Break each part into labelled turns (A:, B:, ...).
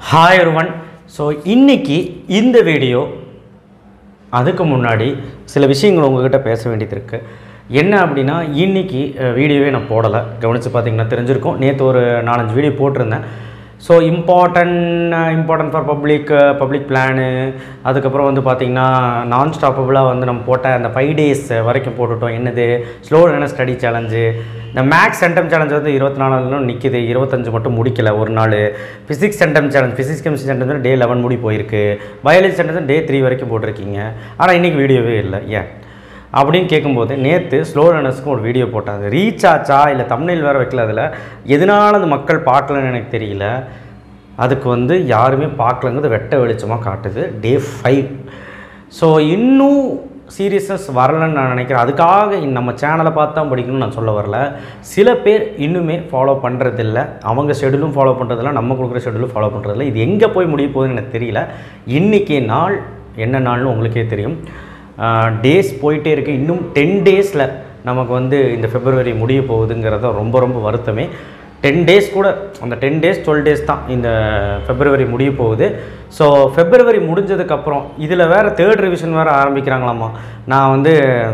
A: hi ஒருவன் so இன்னைக்கு இந்த வீடியோ அதுக்கு முன்னாடி சில விஷயங்கள் உங்ககிட்ட பேச வேண்டியது இருக்குது என்ன அப்படின்னா இன்னைக்கு அஹ், வீடியோவே நான் போடலை கவனித்து பார்த்தீங்கன்னா தெரிஞ்சிருக்கும் நேற்று ஒரு நாலஞ்சு வீடியோ போட்டிருந்தேன் so important important for public public plan அதுக்கப்புறம் வந்து பார்த்திங்கன்னா நான் ஸ்டாப்பபுளாக வந்து நம்ம போட்ட அந்த ஃபைவ் டேஸ் வரைக்கும் போட்டுட்டோம் என்னது ஸ்லோ என்ன ஸ்டடி சேலஞ்சு இந்த மேக்ஸ் சென்டம் சேலஞ்ச் வந்து இருபத்தி நாலு நிற்கிது இருபத்தஞ்சு மட்டும் முடிக்கல ஒரு நாள் physics centum challenge physics chemistry centum day eleven முடி போயிருக்கு பயாலஜி சென்டம் டே த்ரீ வரைக்கும் போட்டிருக்கீங்க ஆனால் இன்றைக்கி வீடியோவே இல்லை ஏன் அப்படின்னு கேட்கும்போது நேற்று ஸ்லோ லேர்னர்ஸ்க்கு ஒரு வீடியோ போட்டாங்க ரீச் ஆச்சா இல்லை தமிழில் வேறு வைக்கல அதில் எதனால அந்த மக்கள் பார்க்கலன்னு எனக்கு தெரியல அதுக்கு வந்து யாருமே பார்க்கலங்கிறது வெட்ட வெளிச்சமாக காட்டுது டே ஃபைவ் ஸோ இன்னும் சீரியஸ்னஸ் வரலன்னு நான் நினைக்கிறேன் அதுக்காக இந்த நம்ம சேனலை பார்த்து தான் படிக்கணும்னு நான் சொல்ல வரல சில பேர் இன்னுமே ஃபாலோ பண்ணுறதில்ல அவங்க ஷெடியூலும் ஃபாலோ பண்ணுறதில்ல நம்ம கொடுக்குற ஷெடியூலும் ஃபாலோ பண்ணுறதில்ல இது எங்கே போய் முடிய போகுதுன்னு எனக்கு தெரியல இன்றைக்கி நாள் என்ன நாள்னு உங்களுக்கே தெரியும் டேஸ் போயிட்டே இருக்குது இன்னும் டென் டேஸில் நமக்கு வந்து இந்த ஃபெப்ரவரி முடிய போகுதுங்கிறத ரொம்ப ரொம்ப வருத்தமே டென் டேஸ் கூட அந்த டென் டேஸ் டுவெல் டேஸ் தான் இந்த ஃபெப்ரவரி முடிய போகுது ஸோ ஃபெப்ரவரி முடிஞ்சதுக்கப்புறம் இதில் வேறு தேர்ட் ரிவிஷன் வேறு ஆரம்பிக்கிறாங்களாமா நான் வந்து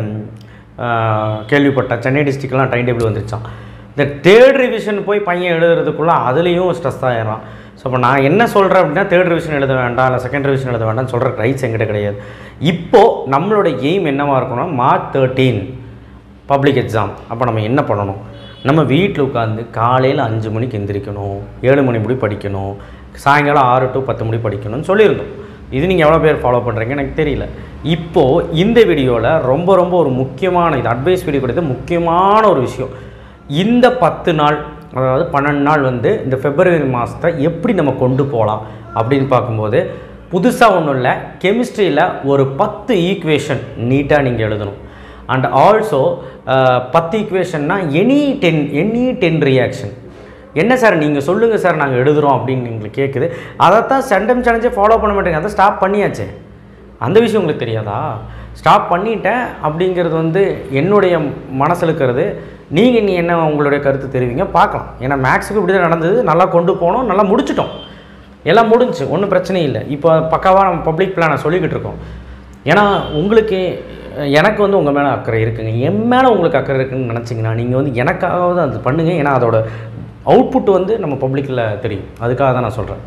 A: ஆஹ், கேள்விப்பட்டேன் சென்னை டிஸ்ட்ரிக்ட்லாம் டைம் டேபிள் வந்துருச்சான் இந்த தேர்ட் ரிவிஷன் போய் பையன் எழுதுறதுக்குள்ளே அதுலேயும் ஸ்ட்ரெஸ் ஆயிடுறான் ஸோ இப்போ நான் என்ன சொல்கிறேன் அப்படின்னா தேர்ட் ரிவிஷன் எழுத வேண்டாம் இல்லை செகண்ட் ரிவிஷன் எழுத வேண்டாம்னு சொல்கிற ரைட்ஸ் என்கிட்ட கிடையாது இப்போது நம்மளோட எய்ம் என்னவாக இருக்கணும்னா மார்ச் தேர்ட்டீன் பப்ளிக் எக்ஸாம் அப்போ நம்ம என்ன பண்ணணும் நம்ம வீட்டில் உட்காந்து காலையில் அஞ்சு மணிக்கு எந்திரிக்கணும் ஏழு மணி முடி படிக்கணும் சாயங்காலம் ஆறு டு பத்து மணி படிக்கணும்னு சொல்லியிருந்தோம் இது நீங்கள் எவ்வளோ பேர் ஃபாலோ பண்ணுறீங்க எனக்கு தெரியல இப்போது இந்த வீடியோவில் ரொம்ப ரொம்ப ஒரு முக்கியமான இது அட்வைஸ் வீடியோ கிடையாது முக்கியமான ஒரு விஷயம் இந்த பத்து நாள் அதாவது பன்னெண்டு நாள் வந்து இந்த ஃபெப்ரவரி மாதத்தை எப்படி நம்ம கொண்டு போகலாம் அப்படின்னு பார்க்கும்போது புதுசாக ஒன்றும் இல்லை கெமிஸ்ட்ரியில் ஒரு பத்து ஈக்குவேஷன் நீட்டாக நீங்கள் எழுதணும் அண்ட் ஆல்சோ பத்து ஈக்குவேஷன்னா any ten any ten reaction என்ன சார் நீங்கள் சொல்லுங்கள் சார் நாங்கள் எழுதுகிறோம் அப்படின்னு எங்களுக்கு கேட்குது அதைத்தான் சென்டம் சேலஞ்சே ஃபாலோ பண்ண மாட்டேங்க அதை ஸ்டாப் பண்ணியாச்சே அந்த விஷயம் உங்களுக்கு தெரியாதா ஸ்டாப் பண்ணிட்டேன் அப்படிங்கிறது வந்து என்னுடைய மனசில் இருக்கிறது நீங்கள் நீ என்ன உங்களுடைய கருத்து தெரிவிங்க பார்க்கலாம் ஏன்னா மேக்ஸுக்கு இப்படி தான் நடந்தது நல்லா கொண்டு போனோம் நல்லா முடிச்சிட்டோம் எல்லாம் முடிஞ்சு ஒன்றும் பிரச்சனை இல்லை இப்போ பக்காவாக நம்ம பப்ளிக் பிளானை சொல்லிக்கிட்டு இருக்கோம் ஏன்னா உங்களுக்கு எனக்கு வந்து உங்கள் மேலே அக்கறை இருக்குங்க என் மேலே உங்களுக்கு அக்கறை இருக்குன்னு நினச்சிங்கன்னா நீங்கள் வந்து எனக்காவது அது பண்ணுங்கள் ஏன்னா அதோட அவுட்புட் வந்து நம்ம பப்ளிக்கில் தெரியும் அதுக்காக தான் நான் சொல்கிறேன்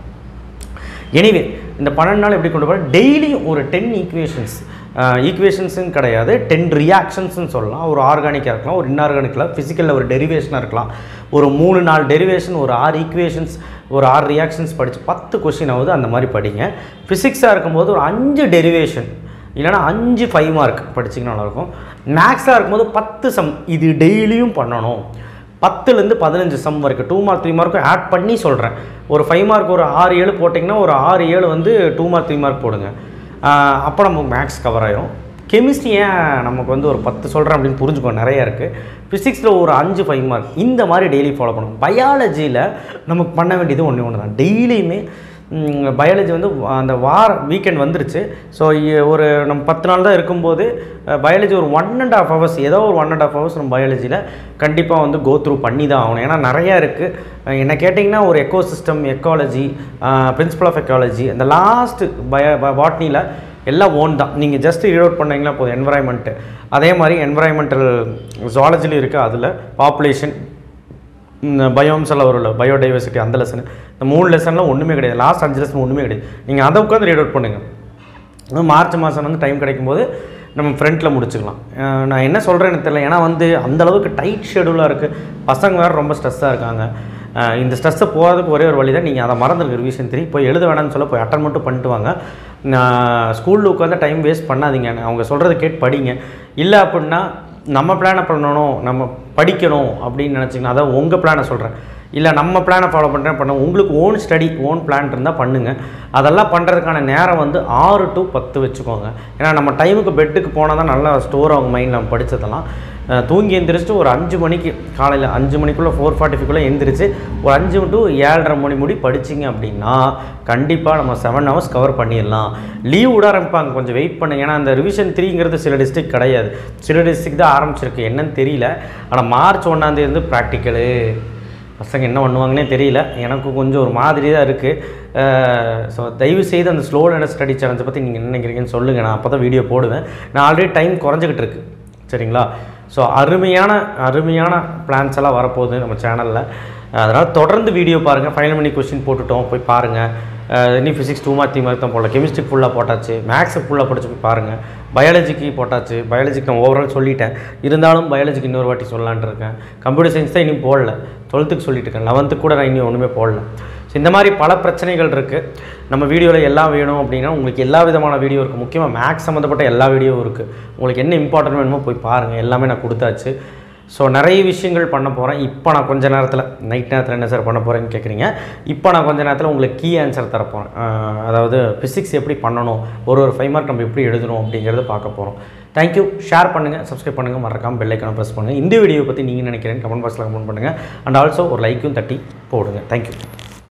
A: எனிவே இந்த பன்னெண்டு நாள் எப்படி கொண்டு போகிறேன் டெய்லியும் ஒரு டென் ஈக்குவேஷன்ஸ் ஈக்குவேஷன்ஸுன்னு கிடையாது டென் ரியாக்ஷன்ஸ்னு சொல்லலாம் ஒரு ஆர்கானிக்காக இருக்கலாம் ஒரு இன்ஆர்கானிக்கில் ஃபிசிக்கலில் ஒரு டெரிவேஷனாக இருக்கலாம் ஒரு மூணு நாலு டெரிவேஷன் ஒரு ஆறு ஈக்குவேஷன்ஸ் ஒரு ஆறு ரியாக்ஷன்ஸ் படித்து பத்து கொஷின் ஆகுது அந்த மாதிரி படிங்க ஃபிசிக்ஸாக இருக்கும்போது ஒரு அஞ்சு டெரிவேஷன் இல்லைனா அஞ்சு ஃபைவ் மார்க் படிச்சிங்கன்னா நல்லாயிருக்கும் மேக்ஸாக இருக்கும்போது பத்து சம் இது டெய்லியும் பண்ணணும் பத்துலேருந்து பதினஞ்சு சம் வரைக்கும் டூ மார்க் த்ரீ மார்க்கும் ஆட் பண்ணி சொல்கிறேன் ஒரு ஃபைவ் மார்க் ஒரு ஆறு ஏழு போட்டிங்கன்னா ஒரு ஆறு ஏழு வந்து டூ மார்க் த்ரீ மார்க் போடுங்க ஆஹ் அப்போ நமக்கு மேக்ஸ் கவர் ஆயிரும் கெமிஸ்ட்ரி ஏன் நமக்கு வந்து ஒரு பத்து சொல்கிறேன் அப்படின்னு புரிஞ்சுக்கோ நிறைய இருக்குது ஃபிசிக்ஸில் ஒரு அஞ்சு ஃபைவ் மார்க் இந்த மாதிரி டெய்லி ஃபாலோ பண்ணணும் பயாலஜியில் நமக்கு பண்ண வேண்டியது ஒன்று ஒன்று தான் டெய்லியுமே பயாலஜி வந்து அந்த வார வீக்கெண்ட் வந்துருச்சு ஸோ ஒரு நம்ம பத்து நாள் தான் இருக்கும்போது பயாலஜி ஒரு ஒன் அண்ட் ஆஃப் ஹவர்ஸ் ஏதோ ஒரு ஒன் அண்ட் ஆஃப் ஹவர்ஸ் நம்ம பயாலஜியில் கண்டிப்பாக வந்து கோ த்ரூ பண்ணி தான் ஆகணும் ஏன்னா நிறையா இருக்குது என்ன கேட்டிங்கன்னா ஒரு ecosystem ecology principle of ecology அந்த லாஸ்ட்டு பய பாட்னியில் எல்லாம் ஓன் தான் நீங்கள் ஜஸ்ட் ரீட் அவுட் பண்ணீங்கன்னா போதும் என்வரான்மெண்ட்டு அதே மாதிரி என்வரான்மெண்டல் ஜுவாலஜிலையும் இருக்குது அதில் பாப்புலேஷன் பயோம்ஸ் எல்லாம் வரும்ல பயோடைவர்சிட்டி அந்த லெசன் இந்த மூணு லெசன்லாம் ஒன்றுமே கிடையாது லாஸ்ட் அஞ்சு லெசன் ஒன்றுமே கிடையாது நீங்கள் அதை உட்காந்து ரீட் அவுட் பண்ணுங்கள் இன்னும் மார்ச் மாதம் வந்து டைம் கிடைக்கும்போது நம்ம ஃப்ரண்ட்டில் முடிச்சுக்கலாம் அஹ் நான் என்ன சொல்கிறேன்னு தெரியல ஏன்னா வந்து அந்த அளவுக்கு டைட் ஷெடியூலாக இருக்குது பசங்க வேறு ரொம்ப ஸ்ட்ரெஸ்ஸாக இருக்காங்க அஹ் இந்த ஸ்ட்ரெஸ்ஸை போகிறதுக்கு ஒரே ஒரு வழி தான் நீங்கள் அதை மறந்துருக்கு ரிவிஷன் த்ரீ போய் எழுத வேணாம்னு சொல்ல போய் அட்டன் மட்டும் பண்ணிட்டு வாங்க நான் ஸ்கூலில் உட்காந்து டைம் வேஸ்ட் பண்ணாதீங்க அவங்க சொல்கிறத கேட்டு படிங்க இல்லை அப்படின்னா நம்ம பிளானை பண்ணணும் நம்ம படிக்கணும் அப்படின்னு நினச்சிங்கன்னா அதான் உங்கள் பிளானை சொல்கிறேன் இல்லை நம்ம பிளானை ஃபாலோ பண்ணுறேன் பண்ண உங்களுக்கு ஓன் ஸ்டடி ஓன் பிளான் இருந்தால் பண்ணுங்கள் அதெல்லாம் பண்ணுறதுக்கான நேரம் வந்து ஆறு டு பத்து வச்சுக்கோங்க ஏன்னா நம்ம டைமுக்கு பெட்டுக்கு போனால் தான் நல்லா ஸ்டோர் ஆகும் மைண்டில் நம்ம படித்ததெல்லாம் அஹ் தூங்கி எந்திரிச்சிட்டு ஒரு அஞ்சு மணிக்கு காலையில் அஞ்சு மணிக்குள்ளே ஃபோர் ஃபார்ட்டி ஃபைவ்க்குள்ளே எந்திரிச்சு ஒரு அஞ்சு டு ஏழரை மணி முடி படிச்சிங்க அப்படின்னா கண்டிப்பாக நம்ம செவன் ஹவர்ஸ் கவர் பண்ணிடலாம் லீவ் விட ஆரம்பிப்பாங்க கொஞ்சம் வெயிட் பண்ணுங்க ஏன்னா அந்த ரிவிஷன் த்ரீங்கிறது சில டிஸ்ட்ரிக்ட் கிடையாது சில டிஸ்ட்ரிக்ட் தான் ஆரம்பிச்சிருக்கு என்னன்னு தெரியல ஆனால் மார்ச் ஒன்றாந்தேதி வந்து ப்ராக்டிக்கலு பசங்க என்ன பண்ணுவாங்கன்னே தெரியல எனக்கு கொஞ்சம் ஒரு மாதிரி தான் இருக்குது ஸோ தயவு செய்து அந்த ஸ்லோ லேர்னர் ஸ்டடி சேலஞ்சை பற்றி நீங்கள் என்ன நினைக்கிறீங்கன்னு சொல்லுங்கள் நான் அப்போ தான் வீடியோ போடுவேன் நான் ஆல்ரெடி டைம் குறைஞ்சிக்கிட்டு இருக்கு சரிங்களா ஸோ அருமையான அருமையான பிளான்ஸ் எல்லாம் வரப்போகுது நம்ம சேனலில் அதனால் தொடர்ந்து வீடியோ பாருங்கள் ஃபைனல் மணி கொஸ்டின் போட்டுட்டோம் போய் பாருங்கள் இனி physics two mark three mark தான் போடல கெமிஸ்ட்ரி ஃபுல்லாக போட்டாச்சு மேக்ஸை ஃபுல்லாக படிச்சு போய் பாருங்கள் பயாலஜிக்கு போட்டாச்சு பயாலஜிக்கு நான் ஓவரால் சொல்லிட்டேன் இருந்தாலும் பயாலஜிக்கு இன்னொரு வாட்டி சொல்லலான்ட்டு இருக்கேன் கம்ப்யூட்டர் சயின்ஸ் தான் இன்னும் போடல டுவெல்த்துக்கு சொல்லிட்டு இருக்கேன் லெவன்த்துக்கு கூட நான் இன்னும் ஒன்றுமே போடல ஸோ இந்த மாதிரி பல பிரச்சனைகள் இருக்குது நம்ம வீடியோவில் எல்லாம் வேணும் அப்படின்னா உங்களுக்கு எல்லா விதமான வீடியோ இருக்குது முக்கியமாக மேக்ஸ் சம்மந்தப்பட்ட எல்லா வீடியோவும் இருக்குது உங்களுக்கு என்ன இம்பார்ட்டன்ட் வேணுமோ போய் பாருங்கள் எல்லாமே நான் கொடுத்தாச்சு ஸோ நிறைய விஷயங்கள் பண்ண போகிறேன் இப்போ நான் கொஞ்ச நேரத்தில் நைட் நேரத்தில் என்ன சார் பண்ண போகிறேன்னு கேட்குறீங்க இப்போ நான் கொஞ்ச நேரத்தில் உங்களுக்கு கீ ஆன்சர் தரப்போகிறேன் அதாவது ஃபிசிக்ஸ் எப்படி பண்ணணும் ஒரு ஒரு ஃபைவ் மார்க் நம்ம எப்படி எழுதணும் அப்படிங்கிறத பார்க்க போகிறோம் தேங்க்யூ ஷேர் பண்ணுங்கள் சப்ஸ்கிரைப் பண்ணுங்கள் மறக்காமல் பெல்லைக்கான ப்ரெஸ் பண்ணுங்கள் இந்த வீடியோ பற்றி நீங்கள் நினைக்கிறேன் கமெண்ட் பாக்ஸில் கமெண்ட் பண்ணுங்கள் அண்ட் ஆல்சோ ஒரு லைக்கும் தட்டி போடுங்க தேங்க்யூ